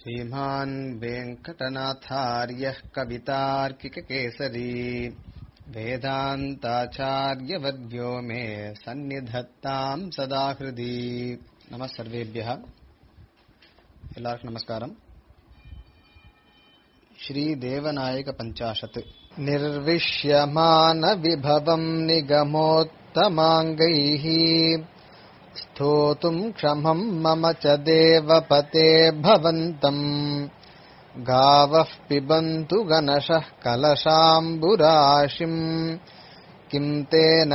श्रीमान् वेङ्कटनाथार्यः कवितार्किककेसरी वेदान्ताचार्यवर्यो मे सन्निधत्ताम् सदा हृदि नमः सर्वेभ्यः எல்லாருக்கும் நமஸ்காரம் श्रीदेवनायक पञ्चाशत् निर्विश्यमान विभवम् निगमोत्तमाङ्गैः स्तोतुम् क्षमम् मम च देवपते भवन्तम् गावः पिबन्तु गणशः कलशाम्बुराशिम् किम् तेन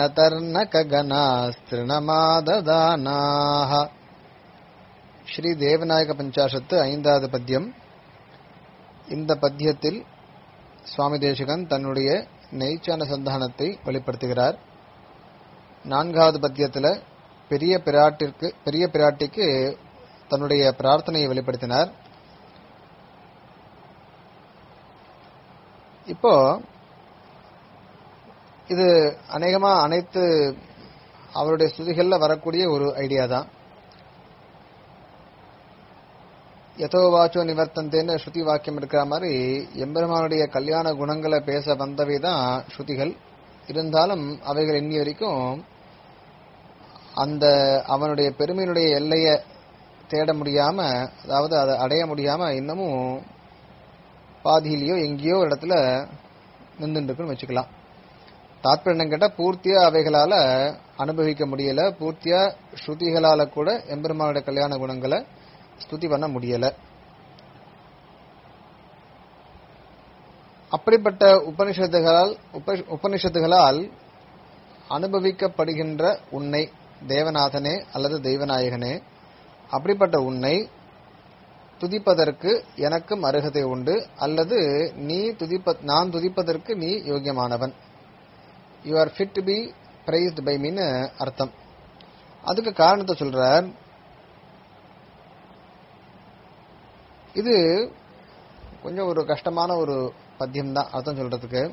तर्णकगणास्तृणमाददानाः ஸ்ரீ தேவநாயக பஞ்சாசத்து ஐந்தாவது பத்தியம் இந்த பத்தியத்தில் சுவாமி தேசிகன் தன்னுடைய நெய்ச்சான சந்தானத்தை வெளிப்படுத்துகிறார் நான்காவது பத்தியத்தில் பெரிய பிராட்டிற்கு பெரிய பிராட்டிக்கு தன்னுடைய பிரார்த்தனையை வெளிப்படுத்தினார் இப்போ இது அநேகமா அனைத்து அவருடைய ஸ்துதிகள்ல வரக்கூடிய ஒரு ஐடியா தான் எதோ வாச்சோ நிவர்த்தந்தேன்னு ஸ்ருதி வாக்கியம் இருக்கிற மாதிரி எம்பெருமானுடைய கல்யாண குணங்களை பேச வந்தவை தான் ஸ்ருதிகள் இருந்தாலும் அவைகள் எண்ணி வரைக்கும் அந்த அவனுடைய பெருமையினுடைய எல்லையை தேட முடியாம அதாவது அதை அடைய முடியாம இன்னமும் பாதியிலேயோ எங்கேயோ ஒரு இடத்துல நின்றுருக்குன்னு வச்சுக்கலாம் தாத்பரியம் கேட்டா பூர்த்தியா அவைகளால அனுபவிக்க முடியல பூர்த்தியா ஸ்ருதிகளால கூட எம்பெருமானுடைய கல்யாண குணங்களை ஸ்துதி பண்ண முடியல அப்படிப்பட்ட உபனிஷத்துகளால் உபனிஷத்துகளால் அனுபவிக்கப்படுகின்ற உன்னை தேவநாதனே அல்லது தெய்வநாயகனே அப்படிப்பட்ட உன்னை துதிப்பதற்கு எனக்கும் அருகதை உண்டு அல்லது நீ துதிப்ப நான் துதிப்பதற்கு நீ யோகியமானவன் you are fit to be praised by mean அர்த்தம் அதுக்கு காரணத்தை சொல்றார் இது கொஞ்சம் ஒரு கஷ்டமான ஒரு பத்தியம் தான் அர்த்தம் சொல்றதுக்கு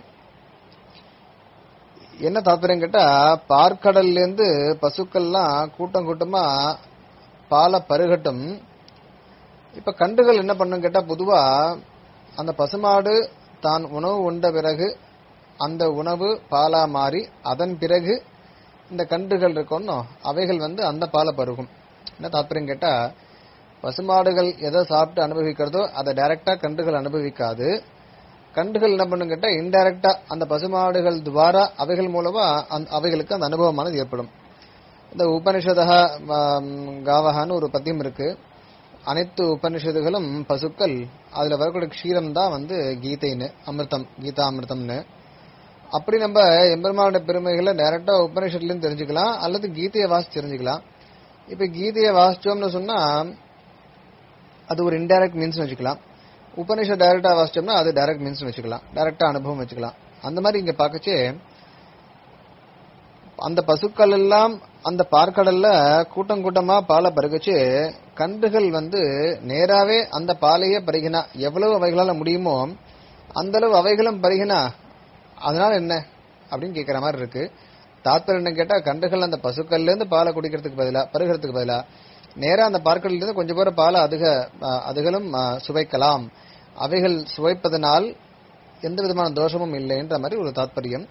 என்ன தாத்பரியம் கேட்டா பார்க்கடல்ல இருந்து பசுக்கள்லாம் கூட்டம் கூட்டமா பாலை பருகட்டும் இப்ப கண்டுகள் என்ன பண்ணும் கேட்டா பொதுவா அந்த பசுமாடு தான் உணவு உண்ட பிறகு அந்த உணவு பாலா மாறி அதன் பிறகு இந்த கன்றுகள் இருக்கணும் அவைகள் வந்து அந்த பாலை பருகும் என்ன தாத்பரியம் கேட்டா பசுமாடுகள் எதை சாப்பிட்டு அனுபவிக்கிறதோ அதை டைரக்டா கன்றுகள் அனுபவிக்காது கன்றுகள் என்ன பண்ணும் கேட்டா இன்டைரக்டா அந்த பசுமாடுகள் துவாரா அவைகள் மூலமா அவைகளுக்கு அந்த அனுபவமானது ஏற்படும் இந்த உபனிஷதா காவகான்னு ஒரு பத்தியம் இருக்கு அனைத்து உபனிஷதுகளும் பசுக்கள் அதுல வரக்கூடிய க்ஷீரம் தான் வந்து கீதைன்னு அமிர்தம் கீதா அமிர்தம்னு அப்படி நம்ம எம்பெருமானுடைய பெருமைகளை டைரக்டா உபனிஷத்துலயும் தெரிஞ்சுக்கலாம் அல்லது கீதையை வாசிச்சு தெரிஞ்சுக்கலாம் இப்ப கீதையை வாசிச்சோம்னு சொன்னா அது ஒரு இன்டைரக்ட் மீன்ஸ் வச்சுக்கலாம் உபனிஷத் டைரக்டா வாசிச்சோம்னா அது டைரக்ட் மீன்ஸ் வச்சுக்கலாம் டைரக்டா அனுபவம் வச்சுக்கலாம் அந்த மாதிரி இங்க பார்க்கச்சே அந்த பசுக்கள் எல்லாம் அந்த பார்க்கடல்ல கூட்டம் கூட்டமா பாலை பருகச்சு கன்றுகள் வந்து நேராவே அந்த பாலையே பருகினா எவ்வளவு அவைகளால முடியுமோ அந்த அளவு அவைகளும் பருகினா அதனால என்ன அப்படின்னு கேட்கிற மாதிரி இருக்கு தாத்பரம் என்ன கேட்டா கன்றுகள் அந்த பசுக்கள்ல இருந்து பாலை குடிக்கிறதுக்கு பதிலா பருகிறதுக்கு பதிலா நேரா அந்த பார்க்கடல இருந்து கொஞ்சம் பேர் பாலை அதிக அதுகளும் சுவைக்கலாம் அவைகள் சுவைப்பதனால் எந்த விதமான தோஷமும் இல்லைன்ற மாதிரி ஒரு தாத்பரியம்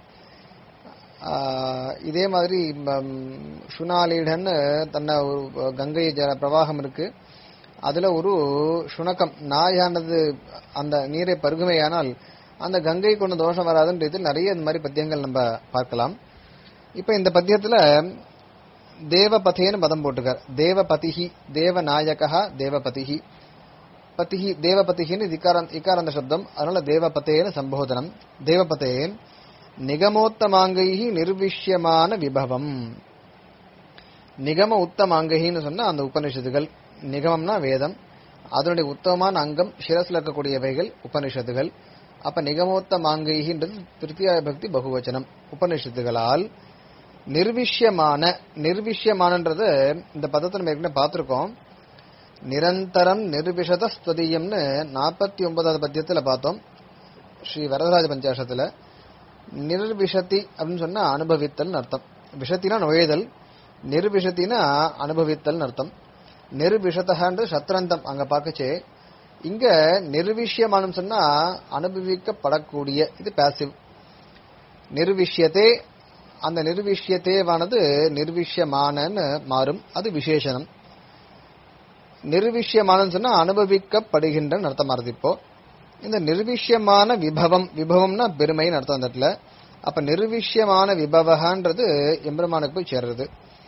இதே மாதிரி சுனாலீடன் தன்னை ஒரு கங்கை ஜல பிரவாகம் இருக்கு அதுல ஒரு சுணக்கம் நாயானது அந்த நீரை பருகுமையானால் அந்த கங்கை கொண்ட தோஷம் வராதுன்றது நிறைய இந்த மாதிரி பத்தியங்கள் நம்ம பார்க்கலாம் இப்ப இந்த பத்தியத்துல தேவபதேன்னு பதம் போட்டுக்கார் தேவபதிஹி தேவநாயகா தேவபதிஹி பதிஹி தேவபதிஹின்னு இக்காரந்த சப்தம் அதனால தேவபதேன்னு சம்போதனம் தேவபதே நிகமோத்தமாங்கைஹி நிர்விஷ்யமான விபவம் நிகம உத்தமாங்கைன்னு சொன்னா அந்த உபனிஷத்துகள் நிகமம்னா வேதம் அதனுடைய உத்தமமான அங்கம் சிரஸ்ல இருக்கக்கூடியவைகள் உபனிஷத்துகள் அப்ப நிகமோத்த மாங்கைகின்றது திருத்தியாய பக்தி பகுவச்சனம் உபனிஷத்துகளால் நிர்விஷ்யமான நிர்விஷ்யமானன்றது இந்த பதத்தை நம்ம ஏற்கனவே பார்த்திருக்கோம் நிரந்தரம் நிர்விஷத ஸ்துதியம்னு நாற்பத்தி ஒன்பதாவது பத்தியத்துல பார்த்தோம் ஸ்ரீ வரதராஜ பஞ்சாசத்துல நிர்விஷதி அப்படின்னு சொன்னா அனுபவித்தல் அர்த்தம் விஷத்தினா நுழைதல் நிர்விஷத்தினா அனுபவித்தல் அர்த்தம் நிர்விஷதன்றது சத்ரந்தம் அங்க பார்க்கச்சே இங்க நிர்விஷ்யமானம் சொன்னா அனுபவிக்கப்படக்கூடிய இது பாசிவ் நிர்விஷ்யத்தே அந்த நிர்விஷ்யத்தேவானது நிர்விஷ்யமானன்னு மாறும் அது விசேஷனம் நிர்விஷ்யமானன்னு சொன்னா அனுபவிக்கப்படுகின்ற அர்த்தம் மாறுது இப்போ இந்த நிர்விஷ்யமான விபவம் விபவம்னா பெருமைன்னு அர்த்தம் அந்த இடத்துல அப்ப நிர்விஷ்யமான விபவகன்றது எம்பெருமானுக்கு போய் சேர்றது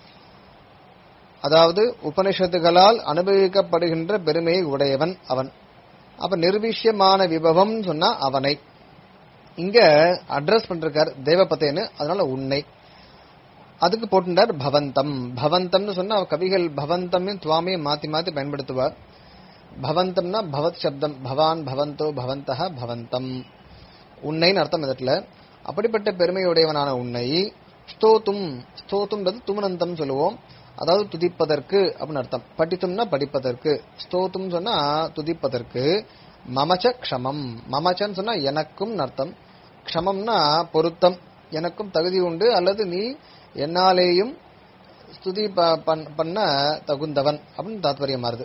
அதாவது உபனிஷத்துகளால் அனுபவிக்கப்படுகின்ற பெருமையை உடையவன் அவன் அப்ப நிர்விஷ்யமான விபவம் சொன்னா அவனை இங்க அட்ரஸ் பண்றார் தேவபதேன்னு அதனால உன்னை அதுக்கு போட்டுட்டார் பவந்தம் பவந்தம்னு சொன்னா கவிகள் பவந்தம் துவாமே மாத்தி மாத்தி பயன்படுத்துவார் பவந்தம்னா பவத் சப்தம் பவான் பவந்தோ பவந்தஹ பவந்தம் உன்னைன்னு அர்த்தம் இடத்துல அப்படிப்பட்ட பெருமையுடையவனான உன்னை ஸ்தோத்தும் ஸ்தோத்தும்ன்றது துமனந்தம் சொல்லுவோம் அதாவது துதிப்பதற்கு அப்படின்னு அர்த்தம் படித்தும்னா படிப்பதற்கு ஸ்தோத்தும் சொன்னா துதிப்பதற்கு மமச்ச க்ஷமம் மமச்சன்னு சொன்னா எனக்கும் அர்த்தம் க்ஷமம்னா பொருத்தம் எனக்கும் தகுதி உண்டு அல்லது நீ என்னாலேயும் ஸ்துதி ப- பண்- பண்ண தகுந்தவன் அப்படின்னு தாத்பரியமாறுது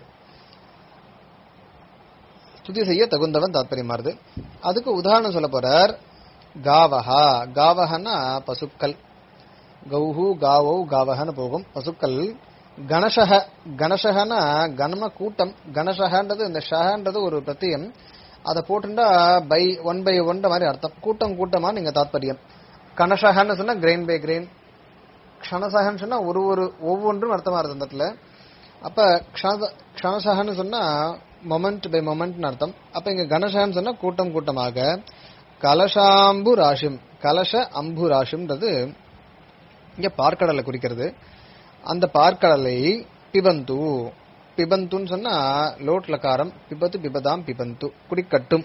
ஸ்துதி செய்ய தகுந்தவன் தாத்பரியமாறுது அதுக்கு உதாரணம் சொல்ல போறார் காவஹா காவஹன்னா பசுக்கள் கௌஹு காவௌ காவஹன்னு போகும் பசுக்கள் கணசக கணசகனா கனம கூட்டம் கணசகன்றது இந்த ஷஹன்றது ஒரு பிரத்தியம் அதை போட்டுண்டா பை ஒன் பை ஒன் மாதிரி அர்த்தம் கூட்டம் கூட்டமா நீங்க தாத்பரியம் கணசகன்னு சொன்னா கிரெயின் பை கிரெயின் க்ஷணசகன்னு சொன்னா ஒரு ஒரு ஒவ்வொன்றும் அர்த்தமா இருக்கு அந்த இடத்துல அப்ப க்ஷண- க்ஷணசகன்னு சொன்னா மொமெண்ட் பை மொமெண்ட்னு அர்த்தம் அப்ப இங்க கணசகன்னு சொன்னா கூட்டம் கூட்டமாக கலசாம்பு ராஷிம் கலச அம்பு ராஷிம்ன்றது இங்க பார்க்கடலை குறிக்கிறது அந்த பார்க்கடலை பிபந்து பிபந்துன்னு சொன்னா லோட் லகாரம் பிபத்து பிபதாம் பிபந்து குடிக்கட்டும்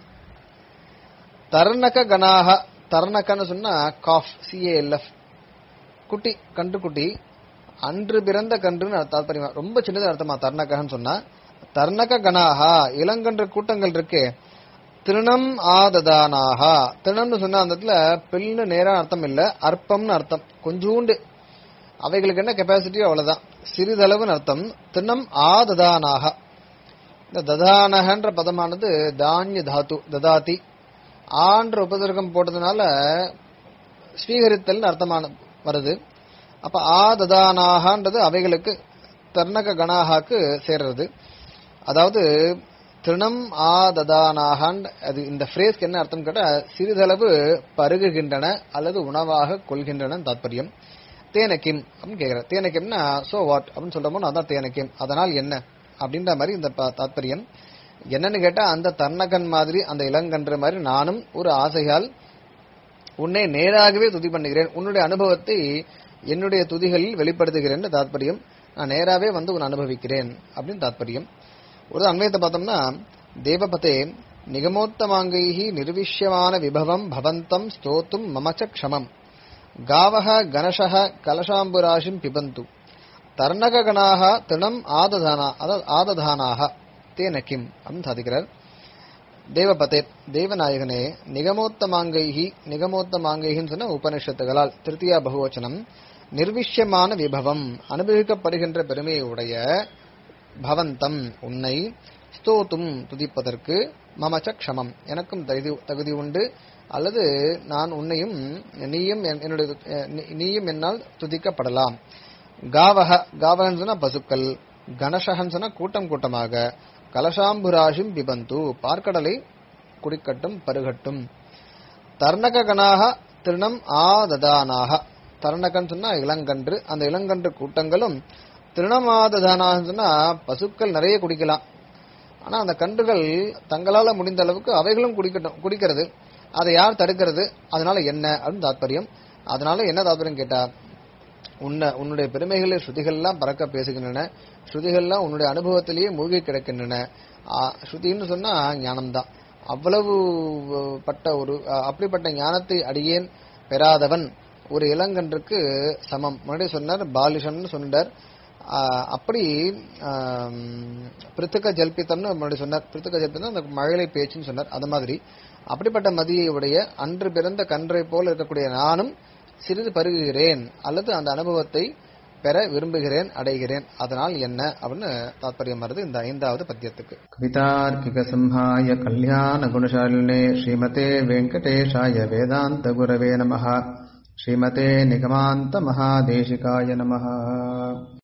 தர்ணக கணாக தர்ணகன்னு சொன்னா காஃப் சிஏஎல்எஃப் குட்டி கன்று குட்டி அன்று பிறந்த கன்றுன்னு தாற்பயமா ரொம்ப சின்னது அர்த்தமா தர்ணகன்னு சொன்னா தர்ணக கணாகா இளங்கன்று கூட்டங்கள் இருக்கே திருணம் ஆததானாகா திருணம்னு சொன்னா அந்த இடத்துல பில்னு நேரா அர்த்தம் இல்ல அற்பம்னு அர்த்தம் கொஞ்சூண்டு அவைகளுக்கு என்ன கெப்பாசிட்டியோ அவ்வளவுதான் சிறிதளவுன்னு அர்த்தம் திருணம் ஆததானாக இந்த ததானகன்ற பதமானது தானிய தாத்து ததாதி ஆன்ற உபதர்க்கம் போட்டதுனால ஸ்வீகரித்தல்னு அர்த்தமான வருது அப்ப ஆததானாகன்றது அவைகளுக்கு தர்ணக கணாகாக்கு சேர்றது அதாவது திருணம் ஆததானாகன் அது இந்த ஃப்ரேஸ்க்கு என்ன அர்த்தம் கேட்டா சிறிதளவு பருகுகின்றன அல்லது உணவாக கொள்கின்றன தாத்பரியம் தேனக்கிம் அப்படின்னு கேக்குற தேனக்கிம்னா சோ வாட் அப்படின்னு சொல்றோமோ அதான் தேனக்கிம் அதனால் என்ன அப்படின்ற மாதிரி இந்த ப- தாத்பரியம் என்னன்னு கேட்டா அந்த தர்ணகன் மாதிரி அந்த இளங்கன்ற மாதிரி நானும் ஒரு ஆசையால் உன்னை நேராகவே துதி பண்ணுகிறேன் உன்னுடைய அனுபவத்தை என்னுடைய துதிகளில் வெளிப்படுத்துகிறேன் தாத்பரியம் நான் நேராவே வந்து உன்னை அனுபவிக்கிறேன் அப்படின்னு தாத்பரியம் ஒரு அன்வயத்தை பார்த்தோம்னா தேவபதே நிகமோத்தமாங்கைஹி நிர்விஷ்யமான விபவம் பவந்தம் ஸ்தோத்தும் மமச்ச க்ஷமம் காவக கணஷக கலசாம்புராஷிம் பிபந்து தர்ணககணாக திருணம் ஆததானா அதாவது ஆததானாக தேன கிம் அப்படின்னு சாதிக்கிறார் தேவபதே தேவநாயகனே நிகமோத்தமாங்கைஹி நிகமோத்தமாங்கைகின்னு சொன்ன உபனிஷத்துகளால் திருத்தியா பகுவச்சனம் நிர்விஷ்யமான விபவம் அனுபவிக்கப்படுகின்ற பெருமையை உடைய பவந்தம் உன்னை ஸ்தோத்தும் துதிப்பதற்கு மமச்ச க்ஷமம் எனக்கும் தகுதி தகுதி உண்டு அல்லது நான் உன்னையும் நீயும் என்- என்னுடைய து- நீ- நீயும் என்னால் துதிக்கப்படலாம் காவக காவகன் சொன்னா பசுக்கள் கணசகன் சொன்னா கூட்டம் கூட்டமாக கலசாம்புராஷிம் பிபந்து பார்க்கடலை குடிக்கட்டும் பருகட்டும் தர்ணக கணாக திருணம் ஆததானாக தர்ணகன் சொன்னா இளங்கன்று அந்த இளங்கன்று கூட்டங்களும் திருணமாததானாக சொன்னா பசுக்கள் நிறைய குடிக்கலாம் ஆனா அந்த கன்றுகள் தங்களால முடிந்த அளவுக்கு அவைகளும் குடிக்கட்டும் குடிக்கிறது அதை யார் தடுக்கிறது அதனால என்ன அப்படின்னு தாத்பரியம் அதனால என்ன தாத்பரியம் கேட்டா உன்னை உன்னுடைய பெருமைகளை ஸ்ருதிகள்லாம் பறக்க பேசுகின்றன ஸ்ருதிகள்லாம் உன்னுடைய அனுபவத்திலேயே மூழ்கி கிடக்கின்றன ஆ, ஸ்ருதின்னு சொன்னா ஞானம்தான் அவ்வளவு அஹ், பட்ட ஒரு அஹ், அப்படிப்பட்ட ஞானத்தை அடியேன் பெறாதவன் ஒரு இளங்கன்றுக்கு சமம் முன்னாடி சொன்னார் பாலிஷன் சொன்னார் ஆஹ், அப்படி ஆம், பிருத்துக்க ஜல்பித்தம்னு முன்னாடி சொன்னார் பிருத்துக்க ஜல்பித்தம் அந்த மழலை பேச்சுன்னு சொன்னார் அது மாதிரி அப்படிப்பட்ட மதியை உடைய அன்று பிறந்த கன்றை போல இருக்கக்கூடிய நானும் சிறிது பருகுகிறேன் அல்லது அந்த அனுபவத்தை பெற விரும்புகிறேன் அடைகிறேன் அதனால் என்ன அப்படின்னு தாத்பரியம் வருது இந்த ஐந்தாவது பத்தியத்துக்கு कवितार्किकसंहाय कल्याणगुणशालिने श्रीमते वेङ्कटेशाय वेदान्तगुरवे नमः श्रीमते निगमान्तमहादेशिकाय नमः